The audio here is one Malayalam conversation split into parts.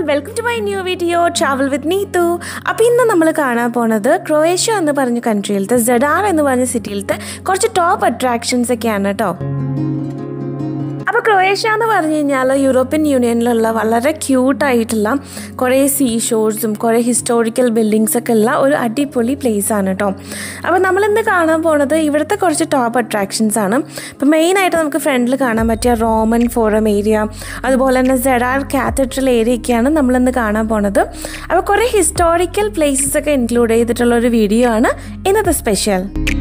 welcome to my new video travel with Neethu അപ്പോൾ ഇന്ന് നമ്മൾ കാണാൻ പോണത് ക്രൊയേഷ്യ എന്ന് പറഞ്ഞ കൺട്രിയിലത്തെ ജഡാർ എന്ന് പറഞ്ഞ സിറ്റിയിലത്തെ കുറച്ച് ടോപ്പ് അട്രാക്ഷൻസ് ഒക്കെയാണ് കേട്ടോ അപ്പോൾ ക്രൊയേഷ്യ എന്ന് പറഞ്ഞു കഴിഞ്ഞാൽ യൂറോപ്യൻ യൂണിയനിലുള്ള വളരെ ക്യൂട്ടായിട്ടുള്ള കുറേ സീ ഷോർസും കുറേ ഹിസ്റ്റോറിക്കൽ ബിൽഡിങ്സ് ഒക്കെ ഉള്ള ഒരു അടിപൊളി പ്ലേസ് ആണ് കേട്ടോ അപ്പോൾ നമ്മളിന്ന് കാണാൻ പോണത് ഇവിടുത്തെ കുറച്ച് ടോപ്പ് അട്രാക്ഷൻസ് ആണ് ഇപ്പോൾ മെയിനായിട്ട് നമുക്ക് ഫ്രണ്ടിൽ കാണാൻ പറ്റിയ റോമൻ ഫോറം ഏരിയ അതുപോലെ തന്നെ സെഡാർ കാത്തഡ്രൽ ഏരിയ ഒക്കെയാണ് നമ്മളിന്ന് കാണാൻ പോണത് അപ്പോൾ കുറേ ഹിസ്റ്റോറിക്കൽ പ്ലേസസ് ഒക്കെ ഇൻക്ലൂഡ് ചെയ്തിട്ടുള്ള ഒരു വീഡിയോ ആണ് ഇന്നത്തെ സ്പെഷ്യൽ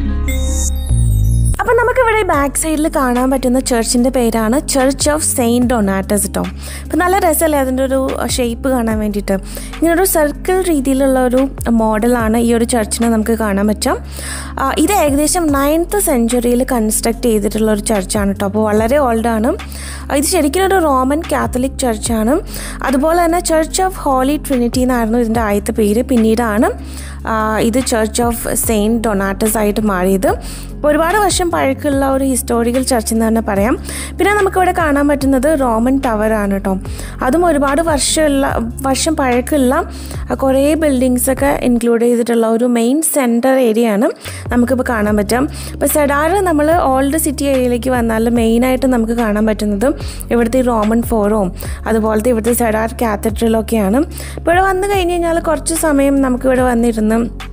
അപ്പം നമുക്കിവിടെ ബാക്ക് സൈഡിൽ കാണാൻ പറ്റുന്ന ചർച്ചിൻ്റെ പേരാണ് ചർച്ച് ഓഫ് സെയിൻറ്റ് ഡൊണാറ്റസ് കേട്ടോ അപ്പം നല്ല രസമല്ലേ അതിൻ്റെ ഒരു ഷേപ്പ് കാണാൻ വേണ്ടിയിട്ട് ഇങ്ങനൊരു സർക്കിൾ രീതിയിലുള്ള ഒരു മോഡലാണ് ഈ ഒരു ചർച്ചിനെ നമുക്ക് കാണാൻ പറ്റാം ആ, ഇത് ഏകദേശം നയൻത്ത് സെഞ്ചുറിയിൽ കൺസ്ട്രക്ട് ചെയ്തിട്ടുള്ള ഒരു ചർച്ചാണ് കേട്ടോ അപ്പോൾ വളരെ ഓൾഡാണ് ഇത് ശരിക്കും ഒരു റോമൻ കാത്തലിക് ചർച്ചാണ് അതുപോലെ തന്നെ ചർച്ച് ഓഫ് ഹോളി ട്രിനിറ്റി എന്നായിരുന്നു ഇതിൻ്റെ ആദ്യത്തെ പേര് പിന്നീടാണ് ആ, ഇത് ചർച്ച് ഓഫ് സെയിൻറ്റ് ഡൊണാറ്റസ് ആയിട്ട് മാറിയത് അപ്പോൾ ഒരുപാട് വർഷം പഴക്കമുള്ള ഒരു ഹിസ്റ്റോറിക്കൽ ചർച്ച് എന്ന് തന്നെ പറയാം പിന്നെ നമുക്കിവിടെ കാണാൻ പറ്റുന്നത് റോമൻ ടവർ ആണ് കേട്ടോ അതും ഒരുപാട് വർഷമുള്ള വർഷം പഴക്കമുള്ള കുറേ ബിൽഡിങ്സ് ഒക്കെ ഇൻക്ലൂഡ് ചെയ്തിട്ടുള്ള ഒരു മെയിൻ സെൻറ്റർ ഏരിയ ആണ് നമുക്കിപ്പോൾ കാണാൻ പറ്റാം ഇപ്പോൾ സെഡാർ നമ്മൾ ഓൾഡ് സിറ്റി ഏരിയയിലേക്ക് വന്നാൽ മെയിനായിട്ട് നമുക്ക് കാണാൻ പറ്റുന്നത് ഇവിടുത്തെ ഈ റോമൻ ഫോറവും അതുപോലത്തെ ഇവിടുത്തെ സെഡാർ കാത്തഡ്രലൊക്കെയാണ് ഇപ്പോൾ ഇവിടെ വന്നു കഴിഞ്ഞ് കഴിഞ്ഞാൽ കുറച്ച് സമയം നമുക്കിവിടെ വന്നിരുന്ന്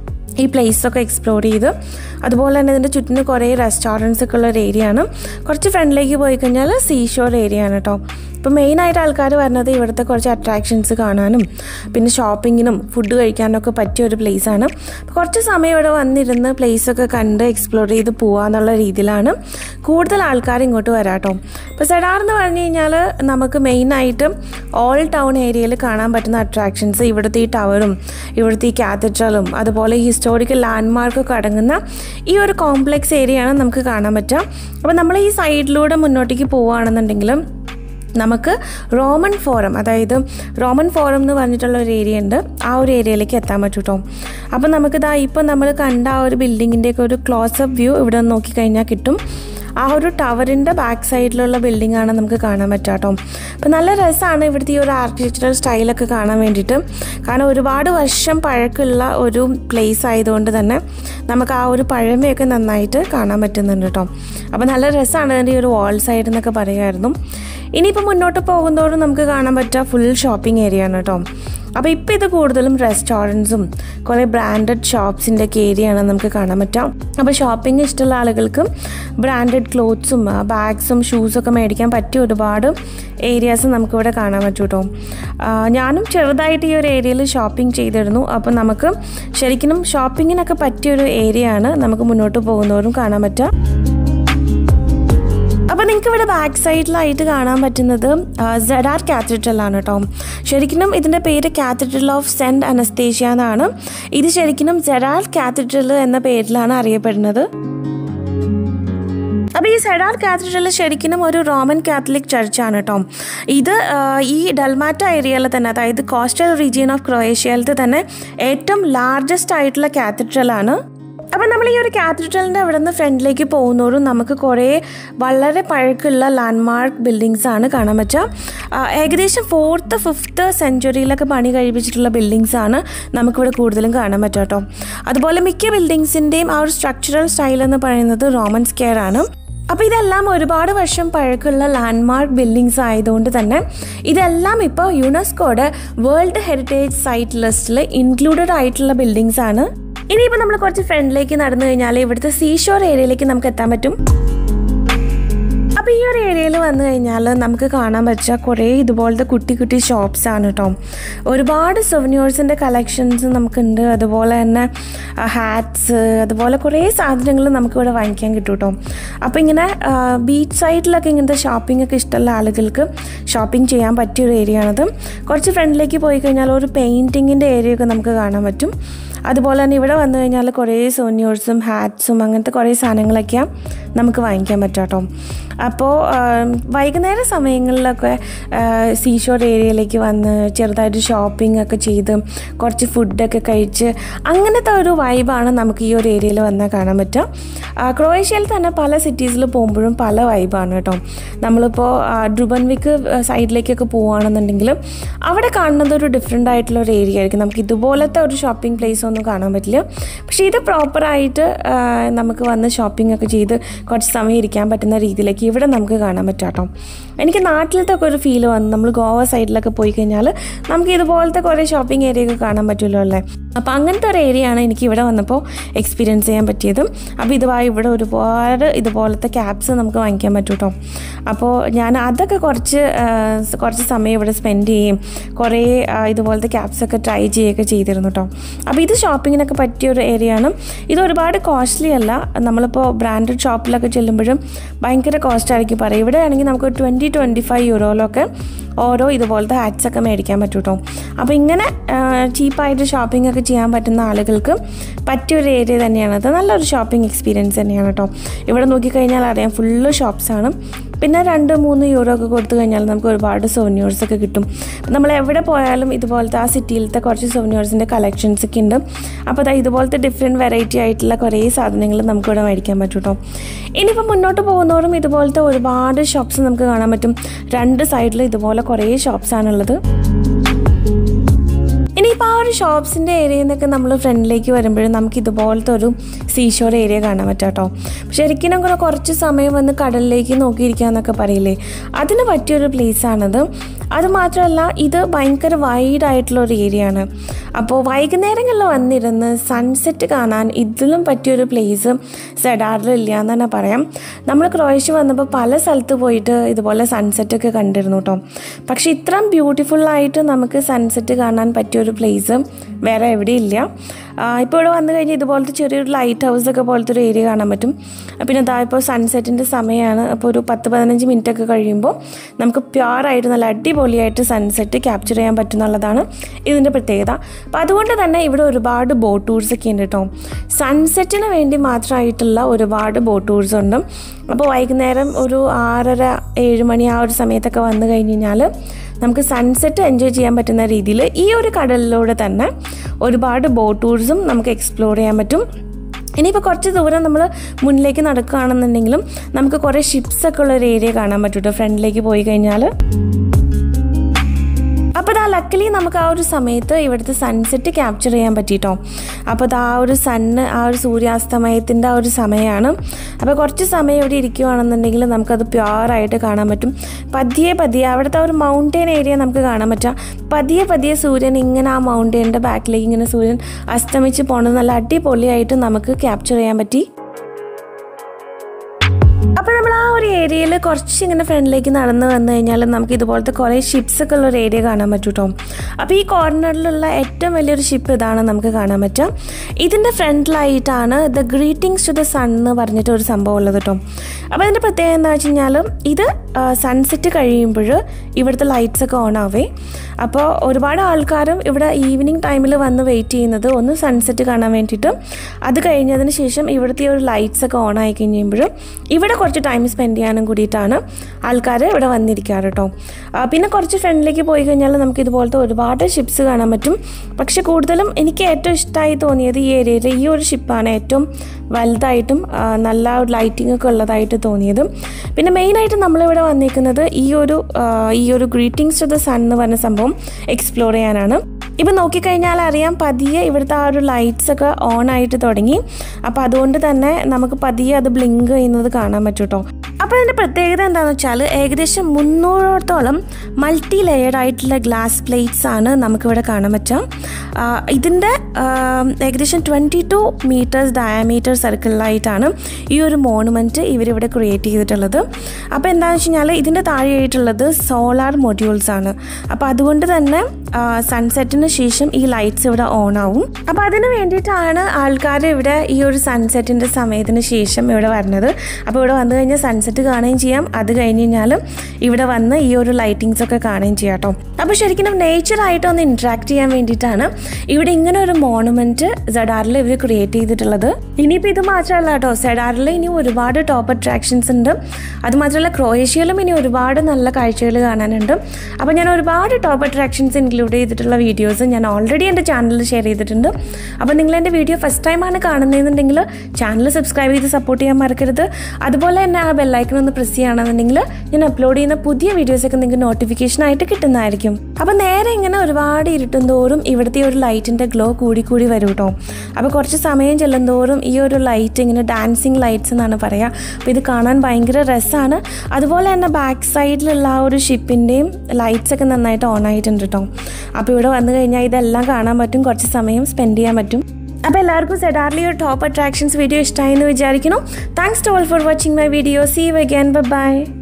ഈ പ്ലേസൊക്കെ എക്സ്പ്ലോർ ചെയ്ത് അതുപോലെ തന്നെ ഇതിൻ്റെ ചുറ്റിന് കുറേ റെസ്റ്റോറൻറ്റ്സ് ഒക്കെ ഉള്ള ഒരു ഏരിയ ആണ് കുറച്ച് ഫ്രണ്ടിലേക്ക് പോയി കഴിഞ്ഞാൽ സീ ഷോർ ഏരിയ ആണ് കേട്ടോ ഇപ്പോൾ മെയിനായിട്ട് ആൾക്കാർ വരുന്നത് ഇവിടുത്തെ കുറച്ച് അട്രാക്ഷൻസ് കാണാനും പിന്നെ ഷോപ്പിങ്ങിനും ഫുഡ് കഴിക്കാനൊക്കെ പറ്റിയ ഒരു place ആണ് അപ്പോൾ കുറച്ച് സമയം ഇവിടെ വന്നിരുന്ന് പ്ലേസൊക്കെ കണ്ട് എക്സ്പ്ലോർ ചെയ്ത് പോകാന്നുള്ള രീതിയിലാണ് കൂടുതൽ ആൾക്കാർ ഇങ്ങോട്ട് വരാം കേട്ടോ ഇപ്പോൾ സെഡാർ എന്ന് പറഞ്ഞു കഴിഞ്ഞാൽ നമുക്ക് മെയിനായിട്ട് ഓൾ ടൗൺ ഏരിയയിൽ കാണാൻ പറ്റുന്ന അട്രാക്ഷൻസ് ഇവിടുത്തെ ഈ ടവറും ഇവിടുത്തെ ഈ കാത്തഡ്രലും അതുപോലെ ഈ ഹിസ്റ്റോറിക്കൽ ലാൻഡ്മാർക്കൊക്കെ അടങ്ങുന്ന ഈ ഒരു കോംപ്ലക്സ് ഏരിയയാണ് നമുക്ക് കാണാൻ പറ്റുക അപ്പോൾ നമ്മൾ ഈ സൈഡിലൂടെ മുന്നോട്ടേക്ക് പോവുകയാണെന്നുണ്ടെങ്കിലും നമുക്ക് റോമൻ ഫോറം അതായത് റോമൻ ഫോറം എന്ന് പറഞ്ഞിട്ടുള്ള ഒരു ഏരിയ ഉണ്ട് ആ ഒരു ഏരിയയിലേക്ക് എത്താൻ പറ്റും കേട്ടോ അപ്പോൾ നമുക്കിതാ ഇപ്പോൾ നമ്മൾ കണ്ട ആ ഒരു ബിൽഡിങ്ങിൻ്റെയൊക്കെ ഒരു ക്ലോസപ്പ് വ്യൂ ഇവിടെ നിന്ന് നോക്കിക്കഴിഞ്ഞാൽ കിട്ടും ആ ഒരു ടവറിൻ്റെ ബാക്ക് സൈഡിലുള്ള ബിൽഡിംഗ് ആണ് നമുക്ക് കാണാൻ പറ്റുക കേട്ടോ അപ്പോൾ നല്ല രസമാണ് ഇവിടുത്തെ ഈ ഒരു ആർക്കിടെക്ചറൽ സ്റ്റൈലൊക്കെ കാണാൻ വേണ്ടിയിട്ട് കാരണം ഒരുപാട് വർഷം പഴക്കമുള്ള ഒരു പ്ലേസ് ആയതുകൊണ്ട് തന്നെ നമുക്ക് ആ ഒരു പഴമയൊക്കെ നന്നായിട്ട് കാണാൻ പറ്റുന്നുണ്ട് കേട്ടോ അപ്പോൾ നല്ല രസമാണ് അതിൻ്റെ ഈ ഒരു വാൾ സൈഡ് എന്നൊക്കെ പറയുമായിരുന്നു ഇനിയിപ്പോൾ മുന്നോട്ട് പോകുന്നതോറും നമുക്ക് കാണാൻ പറ്റുക ഫുൾ ഷോപ്പിംഗ് ഏരിയ ആണ് കേട്ടോ അപ്പോൾ ഇപ്പോൾ ഇത് കൂടുതലും റെസ്റ്റോറൻറ്റ്സും കുറേ ബ്രാൻഡഡ് ഷോപ്സിൻ്റെ ഒക്കെ ഏരിയ ആണ് നമുക്ക് കാണാൻ പറ്റാം അപ്പോൾ ഷോപ്പിംഗ് ഇഷ്ടമുള്ള ആളുകൾക്ക് ബ്രാൻഡഡ് ക്ലോത്ത്സും ബാഗ്സും ഷൂസൊക്കെ മേടിക്കാൻ പറ്റിയ ഒരുപാട് ഏരിയാസ് നമുക്കിവിടെ കാണാൻ പറ്റും കേട്ടോ ആ, ഞാനും ചെറുതായിട്ട് ഈ ഒരു ഏരിയയിൽ ഷോപ്പിംഗ് ചെയ്തിരുന്നു അപ്പോൾ നമുക്ക് ശരിക്കും ഷോപ്പിങ്ങിനൊക്കെ പറ്റിയൊരു ഏരിയ ആണ് നമുക്ക് മുന്നോട്ട് പോകുന്നവരും കാണാൻ പറ്റുക അപ്പോൾ നിങ്ങൾക്ക് ഇവിടെ ബാക്ക് സൈഡിലായിട്ട് കാണാൻ പറ്റുന്നത് ജഡാർ കാത്തഡ്രൽ ആണ് കേട്ടോ ശരിക്കും ഇതിൻ്റെ പേര് കാത്തഡ്രൽ ഓഫ് സെൻറ്റ് അനസ്തേഷ്യ എന്നാണ് ഇത് ശരിക്കും ജഡാർ കാത്തഡ്രൽ എന്ന പേരിലാണ് അറിയപ്പെടുന്നത് അപ്പോൾ ഈ സെഡാർ കാത്തഡ്രൽ ശരിക്കും ഒരു റോമൻ കാത്തലിക് ചർച്ചാണ് കേട്ടോ ഇത് ആ, ഈ ഡൽമാറ്റ ഏരിയയിൽ തന്നെ അതായത് കോസ്റ്റൽ റീജിയൻ ഓഫ് ക്രൊയേഷ്യയിലത്തെ തന്നെ ഏറ്റവും ലാർജസ്റ്റ് ആയിട്ടുള്ള കാത്തഡ്രലാണ് അപ്പം നമ്മൾ ഈ ഒരു കാത്തഡ്രലിൻ്റെ അവിടെ നിന്ന് ഫ്രണ്ടിലേക്ക് പോകുന്നതോറും നമുക്ക് കുറേ വളരെ പഴക്കമുള്ള ലാൻഡ്മാർക്ക് ബിൽഡിങ്സ് ആണ് കാണാൻ പറ്റുക ആ, ഏകദേശം ഫോർത്ത് ഫിഫ്ത്ത് സെഞ്ചുറിയിലൊക്കെ പണി കഴിപ്പിച്ചിട്ടുള്ള ബിൽഡിങ്സ് ആണ് നമുക്കിവിടെ കൂടുതലും കാണാൻ പറ്റുക കേട്ടോ അതുപോലെ മിക്ക ബിൽഡിങ്സിൻ്റെയും ആ ഒരു സ്ട്രക്ചറൽ സ്റ്റൈൽ എന്ന് പറയുന്നത് റോമൻ സ്കെയർ ആണ് അപ്പോൾ ഇതെല്ലാം ഒരുപാട് വർഷം പഴക്കമുള്ള ലാൻഡ്മാർക്ക് ബിൽഡിങ്സ് ആയതുകൊണ്ട് തന്നെ ഇതെല്ലാം ഇപ്പോൾ യുനെസ്കോയുടെ വേൾഡ് ഹെറിറ്റേജ് സൈറ്റ് ലിസ്റ്റിൽ ഇൻക്ലൂഡഡ് ആയിട്ടുള്ള ബിൽഡിങ്സ് ആണ് ഇനിയിപ്പോൾ നമ്മൾ കുറച്ച് ഫ്രണ്ടിലേക്ക് നടന്നു കഴിഞ്ഞാൽ ഇവിടുത്തെ സീഷോർ ഏരിയയിലേക്ക് നമുക്ക് എത്താൻ പറ്റും അപ്പോൾ ഈ ഒരു ഏരിയയിൽ വന്നു കഴിഞ്ഞാൽ നമുക്ക് കാണാൻ പറ്റുക കുറേ ഇതുപോലത്തെ കുട്ടി കുട്ടി ഷോപ്സ് ആണ് കേട്ടോ ഒരുപാട് സുവന്യൂഴ്സിൻ്റെ കളക്ഷൻസ് നമുക്കുണ്ട് അതുപോലെ തന്നെ ഹാറ്റ്സ് അതുപോലെ കുറേ സാധനങ്ങൾ നമുക്കിവിടെ വാങ്ങിക്കാൻ കിട്ടും കേട്ടോ അപ്പോൾ ഇങ്ങനെ ബീച്ച് സൈഡിലൊക്കെ ഇങ്ങനത്തെ ഷോപ്പിംഗ് ഒക്കെ ഇഷ്ടമുള്ള ആളുകൾക്ക് ഷോപ്പിംഗ് ചെയ്യാൻ പറ്റിയൊരു ഏരിയ ആണത് കുറച്ച് ഫ്രണ്ടിലേക്ക് പോയി കഴിഞ്ഞാൽ ഒരു പെയിൻറ്റിങ്ങിൻ്റെ ഏരിയ ഒക്കെ നമുക്ക് കാണാൻ പറ്റും അതുപോലെ തന്നെ ഇവിടെ വന്നു കഴിഞ്ഞാൽ കുറേ സോന്യൂഴ്സും ഹാറ്റ്സും അങ്ങനത്തെ കുറേ സാധനങ്ങളൊക്കെയാണ് നമുക്ക് വാങ്ങിക്കാൻ പറ്റും കേട്ടോ അപ്പോൾ വൈകുന്നേര സമയങ്ങളിലൊക്കെ സീഷോർ ഏരിയയിലേക്ക് വന്ന് ചെറുതായിട്ട് ഷോപ്പിംഗ് ഒക്കെ ചെയ്ത് കുറച്ച് ഫുഡൊക്കെ കഴിച്ച് അങ്ങനത്തെ ഒരു വൈബാണ് നമുക്ക് ഈ ഒരു ഏരിയയിൽ വന്നാൽ കാണാൻ പറ്റുക ആ, ക്രൊയേഷ്യയിൽ തന്നെ പല സിറ്റീസിൽ പോകുമ്പോഴും പല വൈബാണ് കേട്ടോ നമ്മളിപ്പോൾ ഡ്രുബൻവിക്ക് സൈഡിലേക്കൊക്കെ പോവുകയാണെന്നുണ്ടെങ്കിൽ അവിടെ കാണുന്നത് ഒരു ഡിഫറെൻ്റ് ആയിട്ടുള്ള ഒരു ഏരിയ ആയിരിക്കും നമുക്ക് ഇതുപോലത്തെ ഒരു ഷോപ്പിംഗ് പ്ലേസ് ഒന്നും കാണാൻ പറ്റില്ല പക്ഷേ ഇത് പ്രോപ്പറായിട്ട് നമുക്ക് വന്ന് ഷോപ്പിംഗ് ഒക്കെ ചെയ്ത് കുറച്ച് സമയം ഇരിക്കാൻ പറ്റുന്ന രീതിയിലേക്ക് ഇവിടെ നമുക്ക് കാണാൻ പറ്റാം കേട്ടോ എനിക്ക് നാട്ടിലത്തെ ഒക്കെ ഒരു ഫീൽ വന്നു നമ്മൾ ഗോവ സൈഡിലൊക്കെ പോയി കഴിഞ്ഞാൽ നമുക്ക് ഇതുപോലത്തെ കുറേ ഷോപ്പിംഗ് ഏരിയ ഒക്കെ കാണാൻ പറ്റുമല്ലോ അല്ലേ അപ്പോൾ അങ്ങനത്തെ ഒരു ഏരിയ ആണ് എനിക്ക് ഇവിടെ വന്നപ്പോൾ എക്സ്പീരിയൻസ് ചെയ്യാൻ പറ്റിയതും അപ്പോൾ ഇതുമായി ഇവിടെ ഒരുപാട് ഇതുപോലത്തെ ക്യാബ്സ് നമുക്ക് വാങ്ങിക്കാൻ പറ്റും കേട്ടോ അപ്പോൾ ഞാൻ അതൊക്കെ കുറച്ച് ആ, കുറച്ച് സമയം ഇവിടെ സ്പെൻഡ് ചെയ്യും കുറേ ആ, ഇതുപോലത്തെ ക്യാബ്സ് ഒക്കെ ട്രൈ ചെയ്യുകയൊക്കെ ചെയ്തിരുന്നു കേട്ടോ അപ്പോൾ ഇത് ഷോപ്പിങ്ങിനൊക്കെ പറ്റിയ ഒരു ഏരിയ ആണ് ഇത് ഒരുപാട് കോസ്റ്റ്ലി അല്ല നമ്മളിപ്പോൾ ബ്രാൻഡഡ് ഷോപ്പിലൊക്കെ ചെല്ലുമ്പോഴും ഭയങ്കര കോസ്റ്റ് ആയിരിക്കും പറയും ഇവിടെ ആണെങ്കിൽ നമുക്ക് ട്വൻറ്റി ട്വൻറ്റി ഫൈവ് യൂറോയിലൊക്കെ ഓരോ ഇതുപോലത്തെ ഹാറ്റ്സ് ഒക്കെ മേടിക്കാൻ പറ്റും കേട്ടോ അപ്പോൾ ഇങ്ങനെ ചീപ്പായിട്ട് ഷോപ്പിംഗ് ഒക്കെ ചെയ്യാൻ പറ്റുന്ന ആളുകൾക്ക് പറ്റിയൊരു ഏരിയ തന്നെയാണത് നല്ലൊരു ഷോപ്പിംഗ് എക്സ്പീരിയൻസ് തന്നെയാണ് കേട്ടോ ഇവിടെ നോക്കിക്കഴിഞ്ഞാൽ അറിയാം ഫുള്ള് ഷോപ്സാണ് പിന്നെ രണ്ട് മൂന്ന് യൂറോ ഒക്കെ കൊടുത്തു കഴിഞ്ഞാൽ നമുക്ക് ഒരുപാട് സോവന്യൂർസ് ഒക്കെ കിട്ടും നമ്മൾ എവിടെ പോയാലും ഇതുപോലത്തെ ആ സിറ്റിയിലത്തെ കുറച്ച് സോവന്യൂർസിൻ്റെ കളക്ഷൻസ് ഒക്കെ ഉണ്ട് അപ്പോൾ അതാ ഇതുപോലത്തെ ഡിഫറെൻറ്റ് വെറൈറ്റി ആയിട്ടുള്ള കുറേ സാധനങ്ങൾ നമുക്കിവിടെ മേടിക്കാൻ പറ്റും കേട്ടോ ഇനിയിപ്പോൾ മുന്നോട്ട് പോകുന്നതോറും ഇതുപോലത്തെ ഒരുപാട് ഷോപ്സ് നമുക്ക് കാണാൻ പറ്റും രണ്ട് സൈഡിൽ ഇതുപോലെ കുറേ ഷോപ്സാണുള്ളത് ഇനിയിപ്പോൾ ആ ഒരു ഷോപ്സിൻ്റെ ഏരിയയിൽ നിന്നൊക്കെ നമ്മൾ ഫ്രണ്ടിലേക്ക് വരുമ്പോഴും നമുക്ക് ഇതുപോലത്തെ ഒരു സീഷോർ ഏരിയ കാണാൻ പറ്റാം കേട്ടോ ശരിക്കും കൂടെ കുറച്ച് സമയം വന്ന് കടലിലേക്ക് നോക്കിയിരിക്കുക എന്നൊക്കെ പറയില്ലേ അതിന് പറ്റിയൊരു പ്ലേസാണത് അത് മാത്രമല്ല ഇത് ഭയങ്കര വൈഡ് ആയിട്ടുള്ള ഒരു ഏരിയ ആണ് അപ്പോൾ വൈകുന്നേരങ്ങളിൽ വന്നിരുന്ന് സൺസെറ്റ് കാണാൻ ഇതിലും പറ്റിയൊരു പ്ലേസ് സെഡാറിൽ ഇല്ല എന്ന് തന്നെ പറയാം നമ്മൾ ക്രൊയേഷ്യ വന്നപ്പോൾ പല സ്ഥലത്ത് പോയിട്ട് ഇതുപോലെ സൺസെറ്റ് ഒക്കെ കണ്ടിരുന്നു കേട്ടോ പക്ഷേ ഇത്രയും ബ്യൂട്ടിഫുൾ ആയിട്ട് നമുക്ക് സൺസെറ്റ് കാണാൻ പറ്റിയൊരു പ്ലേസ് വേറെ എവിടെയില്ല ഇപ്പോൾ ഇവിടെ വന്നു കഴിഞ്ഞാൽ ഇതുപോലത്തെ ചെറിയൊരു ലൈറ്റ് ഹൗസ് ഒക്കെ പോലത്തെ ഒരു ഏരിയ കാണാൻ പറ്റും പിന്നെ ഇതാ ഇപ്പോൾ സൺസെറ്റിൻ്റെ സമയമാണ് അപ്പോൾ ഒരു പത്ത് പതിനഞ്ച് മിനിറ്റ് ഒക്കെ കഴിയുമ്പോൾ നമുക്ക് പ്യുവറായിട്ട് നല്ല അടിപൊളിയായിട്ട് സൺസെറ്റ് ക്യാപ്ചർ ചെയ്യാൻ പറ്റുന്നുള്ളതാണ് ഇതിൻ്റെ പ്രത്യേകത അപ്പോൾ അതുകൊണ്ട് തന്നെ ഇവിടെ ഒരുപാട് ബോട്ട് ടൂർസ് ഒക്കെ ഉണ്ട് കേട്ടോ സൺസെറ്റിന് വേണ്ടി മാത്രമായിട്ടുള്ള ഒരുപാട് ബോട്ട് ടൂർസ് ഉണ്ട് അപ്പോൾ വൈകുന്നേരം ഒരു ആറര ഏഴ് മണി ആ ഒരു സമയത്തൊക്കെ വന്നു കഴിഞ്ഞ് കഴിഞ്ഞാൽ നമുക്ക് സൺസെറ്റ് എൻജോയ് ചെയ്യാൻ പറ്റുന്ന രീതിയിൽ ഈ ഒരു കടലിലൂടെ തന്നെ ഒരുപാട് ബോട്ട് ടൂർസും നമുക്ക് എക്സ്പ്ലോർ ചെയ്യാൻ പറ്റും ഇനിയിപ്പോൾ കുറച്ച് ദൂരം നമ്മൾ മുന്നിലേക്ക് നടക്കുകയാണെന്നുണ്ടെങ്കിലും നമുക്ക് കുറേ ഷിപ്സ് ഒക്കെ ഉള്ള ഒരു ഏരിയ കാണാൻ പറ്റും കേട്ടോ ഫ്രണ്ടിലേക്ക് പോയി കഴിഞ്ഞാൽ അപ്പോൾ ഇതാ ലക്കലി നമുക്ക് ആ ഒരു സമയത്ത് ഇവിടുത്തെ സൺസെറ്റ് ക്യാപ്ചർ ചെയ്യാൻ പറ്റിയിട്ടോ അപ്പോൾ ഇത് ആ ഒരു സണ്ണ് ആ ഒരു സൂര്യാസ്തമയത്തിൻ്റെ ആ ഒരു സമയമാണ് അപ്പോൾ കുറച്ച് സമയം ഇവിടെ ഇരിക്കുകയാണെന്നുണ്ടെങ്കിൽ നമുക്കത് പ്യുവറായിട്ട് കാണാൻ പറ്റും പതിയെ പതിയെ അവിടുത്തെ ആ ഒരു മൗണ്ടെയിൻ ഏരിയ നമുക്ക് കാണാൻ പറ്റാം പതിയെ പതിയെ സൂര്യൻ ഇങ്ങനെ ആ മൗണ്ടെയിൻ്റെ ബാക്കിലേക്ക് ഇങ്ങനെ സൂര്യൻ അസ്തമിച്ച് പോണത് നല്ല അടിപൊളിയായിട്ട് നമുക്ക് ക്യാപ്ചർ ചെയ്യാൻ പറ്റി അപ്പോൾ നമ്മൾ ആ ഒരു ഏരിയയിൽ കുറച്ച് ഇങ്ങനെ ഫ്രണ്ടിലേക്ക് നടന്നു വന്നു കഴിഞ്ഞാൽ നമുക്ക് ഇതുപോലത്തെ കുറേ ഷിപ്സ് ഒക്കെ ഉള്ള ഒരു ഏരിയ കാണാൻ പറ്റും കേട്ടോ അപ്പോൾ ഈ കോർണറിലുള്ള ഏറ്റവും വലിയൊരു ഷിപ്പ് ഇതാണ് നമുക്ക് കാണാൻ പറ്റുക ഇതിൻ്റെ ഫ്രണ്ടിലായിട്ടാണ് the greetings to the sun എന്ന് പറഞ്ഞിട്ട് ഒരു സംഭവം ഉള്ളത് കേട്ടോ അപ്പോൾ അതിൻ്റെ പ്രത്യേകത എന്താ വെച്ച് കഴിഞ്ഞാൽ ഇത് സൺസെറ്റ് കഴിയുമ്പോൾ ഇവിടുത്തെ ലൈറ്റ്സ് ഒക്കെ ഓൺ ആവേ അപ്പോൾ ഒരുപാട് ആൾക്കാരും ഇവിടെ ഈവനിങ് ടൈമിൽ വന്ന് വെയിറ്റ് ചെയ്യുന്നത് ഒന്ന് സൺസെറ്റ് കാണാൻ വേണ്ടിയിട്ട് അത് കഴിഞ്ഞതിന് ശേഷം ഇവിടുത്തെ ഈ ഒരു ലൈറ്റ്സ് ഒക്കെ ഓൺ ആയി കഴിയുമ്പോൾ ഇവിടെ കുറച്ച് ടൈം സ്പെൻഡ് ചെയ്യാനും കൂടിയിട്ടാണ് ആൾക്കാർ ഇവിടെ വന്നിരിക്കാറ് കേട്ടോ ആ, പിന്നെ കുറച്ച് ഫ്രണ്ടിലേക്ക് പോയി കഴിഞ്ഞാൽ നമുക്ക് ഇതുപോലത്തെ ഒരുപാട് ഷിപ്സ് കാണാൻ പറ്റും പക്ഷെ കൂടുതലും എനിക്ക് ഏറ്റവും ഇഷ്ടമായി തോന്നിയത് ഈ ഏരിയയിൽ ഈ ഒരു ഷിപ്പാണ് ഏറ്റവും വലുതായിട്ടും ആ, നല്ല ലൈറ്റിംഗ് ഒക്കെ ഉള്ളതായിട്ട് തോന്നിയത് പിന്നെ മെയിനായിട്ട് നമ്മളിവിടെ വന്നിരിക്കുന്നത് ഈ ഒരു ആ, ഈ ഒരു ഗ്രീറ്റിംഗ്സ് ടു ദ സൺ എന്ന് പറഞ്ഞ സംഭവം എക്സ്പ്ലോർ ചെയ്യാനാണ് ഇപ്പം നോക്കിക്കഴിഞ്ഞാൽ അറിയാം പതിയെ ഇവിടുത്തെ ആ ഒരു ലൈറ്റ്സ് ഒക്കെ ഓൺ ആയിട്ട് തുടങ്ങി അപ്പോൾ അതുകൊണ്ട് തന്നെ നമുക്ക് പതിയെ അത് ബ്ലിങ്ക് ചെയ്യുന്നത് കാണാൻ പറ്റും കേട്ടോ അപ്പോൾ അതിൻ്റെ പ്രത്യേകത എന്താണെന്ന് വെച്ചാൽ ഏകദേശം മുന്നൂറോത്തോളം മൾട്ടി ലെയർഡ് ആയിട്ടുള്ള ഗ്ലാസ് പ്ലേറ്റ്സ് ആണ് നമുക്കിവിടെ കാണാൻ പറ്റുക ആ, ഇതിൻ്റെ ആ, ഏകദേശം ട്വൻറ്റി ടു മീറ്റേഴ്സ് ഡയമീറ്റർ സർക്കിളിലായിട്ടാണ് ഈ ഒരു മോണുമെൻറ്റ് ഇവരിവിടെ ക്രിയേറ്റ് ചെയ്തിട്ടുള്ളത് അപ്പോൾ എന്താണെന്ന് വെച്ച് കഴിഞ്ഞാൽ ഇതിൻ്റെ താഴെയായിട്ടുള്ളത് സോളാർ മൊഡ്യൂൾസ് ആണ് അപ്പോൾ അതുകൊണ്ട് തന്നെ സൺസെറ്റിന് ശേഷം ഈ ലൈറ്റ്സ് ഇവിടെ ഓൺ ആവും അപ്പോൾ അതിന് വേണ്ടിയിട്ടാണ് ആൾക്കാർ ഇവിടെ ഈ ഒരു സൺസെറ്റിൻ്റെ സമയത്തിന് ശേഷം ഇവിടെ വരുന്നത് അപ്പോൾ ഇവിടെ വന്നു കഴിഞ്ഞാൽ സൺസെറ്റ് കാണുകയും ചെയ്യാം അത് കഴിഞ്ഞ് കഴിഞ്ഞാൽ ഇവിടെ വന്ന് ഈ ഒരു ലൈറ്റിങ്സ് ഒക്കെ കാണുകയും ചെയ്യാം കേട്ടോ അപ്പോൾ ശരിക്കും നേച്ചറായിട്ട് ഒന്ന് ഇൻട്രാക്ട് ചെയ്യാൻ വേണ്ടിയിട്ടാണ് ഇവിടെ ഇങ്ങനെ ഒരു മോണുമെൻറ്റ് സെഡാറിൽ ഇവർ ക്രിയേറ്റ് ചെയ്തിട്ടുള്ളത് ഇനിയിപ്പോൾ ഇത് മാത്രമല്ല കേട്ടോ സെഡാറിൽ ഇനി ഒരുപാട് ടോപ്പ് അട്രാക്ഷൻസ് ഉണ്ട് അതുമാത്രമല്ല ക്രൊയേഷ്യയിലും ഇനി ഒരുപാട് നല്ല കാഴ്ചകൾ കാണാനുണ്ട് അപ്പോൾ ഞാൻ ഒരുപാട് ടോപ്പ് അട്രാക്ഷൻസ് ഇൻക്ലൂഡ് ചെയ്തിട്ടുള്ള വീഡിയോസ് ഞാൻ ഓൾറെഡി എൻ്റെ ചാനലിൽ ഷെയർ ചെയ്തിട്ടുണ്ട് അപ്പോൾ നിങ്ങൾ എൻ്റെ വീഡിയോ ഫസ്റ്റ് ടൈമാണ് കാണുന്നതെന്നുണ്ടെങ്കിൽ ചാനൽ സബ്സ്ക്രൈബ് ചെയ്ത് സപ്പോർട്ട് ചെയ്യാൻ മറക്കരുത് അതുപോലെ തന്നെ ആ ബെല്ലൈക്കൺ ഒന്ന് പ്രസ് ചെയ്യുകയാണെന്നുണ്ടെങ്കിൽ ഞാൻ അപ്ലോഡ് ചെയ്യുന്ന പുതിയ വീഡിയോസൊക്കെ നിങ്ങൾക്ക് നോട്ടിഫിക്കേഷൻ ആയിട്ട് കിട്ടുന്നതായിരിക്കും അപ്പോൾ നേരെ ഇങ്ങനെ ഒരുപാട് ഇരുട്ടും തോറും ഇവിടുത്തെ ഒരു ലൈറ്റിൻ്റെ ഗ്ലോ കൂടി കൂടി വരും കേട്ടോ അപ്പോൾ കുറച്ച് സമയം ചെല്ലും തോറും ഈ ഒരു ലൈറ്റ് ഇങ്ങനെ ഡാൻസിങ് ലൈറ്റ്സ് എന്നാണ് പറയുക അപ്പോൾ ഇത് കാണാൻ ഭയങ്കര രസമാണ് അതുപോലെ തന്നെ ബാക്ക് സൈഡിലുള്ള ആ ഒരു ഷിപ്പിൻ്റെയും ലൈറ്റ്സ് ഒക്കെ നന്നായിട്ട് ഓൺ ആയിട്ടുണ്ട് കേട്ടോ അപ്പോൾ ഇവിടെ വന്നു കഴിഞ്ഞാൽ ഇതെല്ലാം കാണാൻ പറ്റും കുറച്ച് സമയം സ്പെൻഡ് ചെയ്യാൻ പറ്റും അപ്പോൾ എല്ലാവർക്കും സെഡാർലി ഒരു ടോപ്പ് അട്രാക്ഷൻസ് വീഡിയോ ഇഷ്ടമായി എന്ന് വിചാരിക്കുന്നു thanks to all for watching my video see you again by